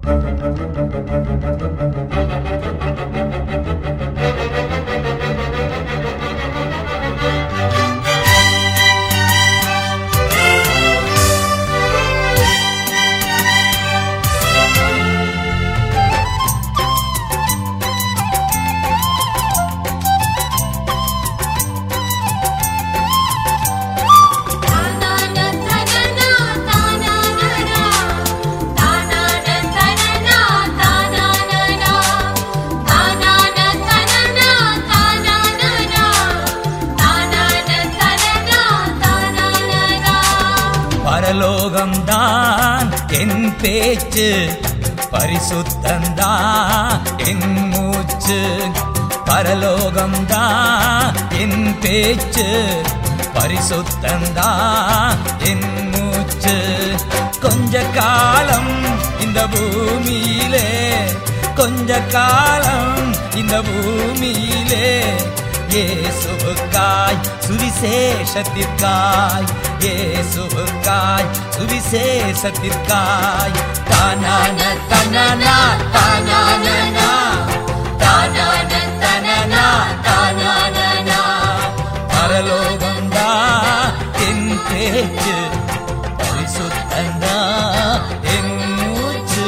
தானான தனனா தானானனா தானான தனனா தானானனா தானான தனனா தானானனா தானான தனனா தானானனா பரலோகம்தான் என் பேச்சு பரிசுத்தந்தான் என் மூச்சு பரலோகம்தான் என் பேச்சு பரிசுத்தந்தான் என் மூச்சு கொஞ்ச காலம் இந்த பூமியிலே கொஞ்ச காலம் இந்த பூமியிலே இயேசுவுக்காய் சுவிசேஷத்திற்காய் இயேசுவுக்காய் சுவிசேஷத்திற்காய் தானான தனனா தானானனா தானான தனனா தானானனா பரலோகந்தா என் பேச்சு பரிசுத்தந்தா என் மூச்சு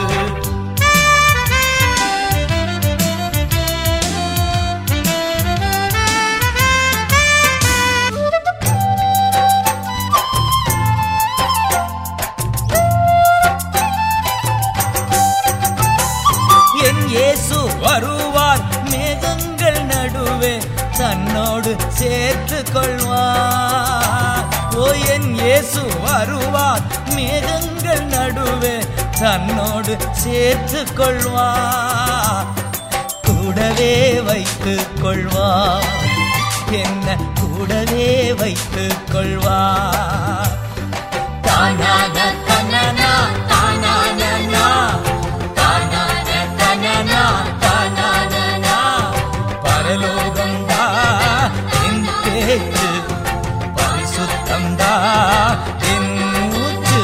என் இயேசு வருவார் மேகங்கள் நடுவே தன்னோடு சேர்த்து கொள்வார் ஓ என் இயேசு வருவார் மேகங்கள் நடுவே தன்னோடு சேர்த்து கொள்வார் கூடவே வைத்து கொள்வார் என்ன கூடவே வைத்து கொள்வார் தானான தனனா தானானனா தானான தனனா தானானனா பரலோகந்தா என் பேச்சு பரிசுத்தந்தா என் மூச்சு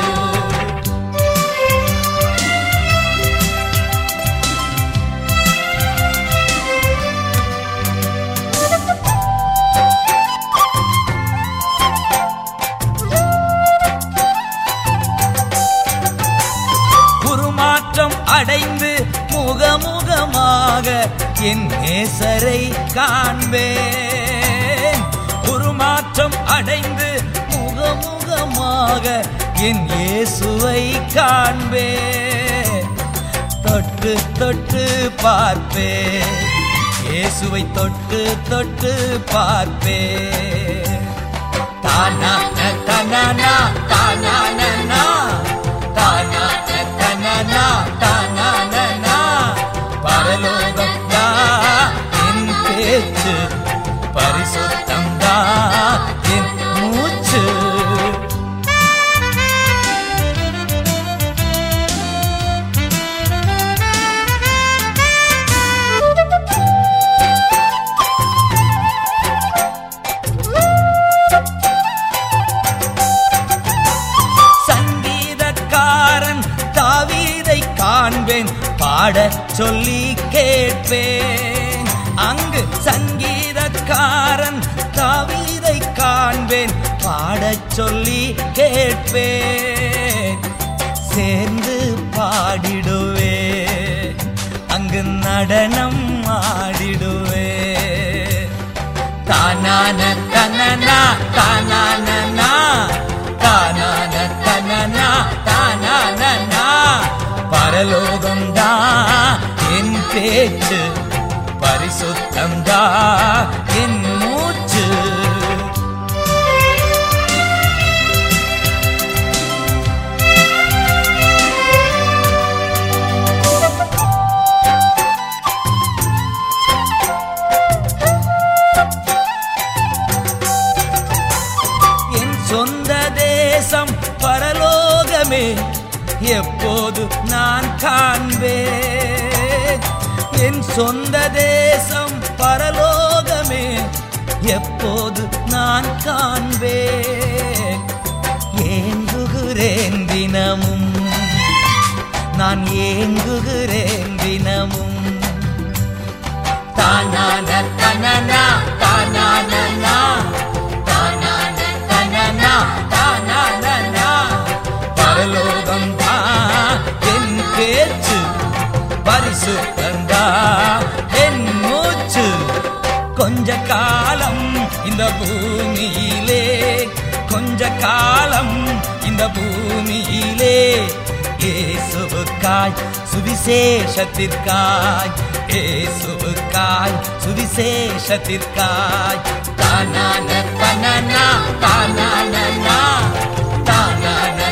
உருமாற்றம் அடைந்து முகமுகமாக என் நேசரை காண்பேன் உருமாற்றம் அடைந்து முகமுகமாக என் இயேசுவை காண்பேன் தொட்டு தொட்டு பார்ப்பேன் இயேசுவை தொட்டு தொட்டு பார்ப்பேன் தானான தனனா தானானனா தானான தனனா தானானனா பரலோகம் என் பேச்சு பரிசுத்தம் என் மூச்சு சங்கீதக்காரன் தாவீதை காண்பேன் பாடச் சொல்லி கேட்பேன் அங்கு சங்கீதக்காரன் தாவீதை காண்பேன் பாடச் சொல்லி கேட்பேன் சேர்ந்து பாடிடுவே அங்கு நடனம் ஆடிடுவே தானான தனனா தானானனா தானான தனனா தானானனா பரலோகம்தா என் பேச்சு பரிசுத்தம்தா என் மூச்சு என் சொந்த தேசம் பரலோகமே எப்போது நான் காண்பேன் என் சொந்த தேசம் பரலோகமே எப்போது நான் காண்பேன் ஏங்குகிறேன் தினமும் நான் ஏங்குகிறேன் தினமும் தானான தனனா தானானா தானான தனனா தானானா பரலோகம் தான் என் பேச்சு பரிசுத்தந்தா என் மூச்சு கொஞ்ச காலம் இந்த பூமியிலே கொஞ்ச காலம் இந்த பூமியிலே இயேசுவுக்காய் சுவிசேஷத்திற்காய் இயேசுவுக்காய் சுவிசேஷத்திற்காய் தானான தனனா தானானா தானான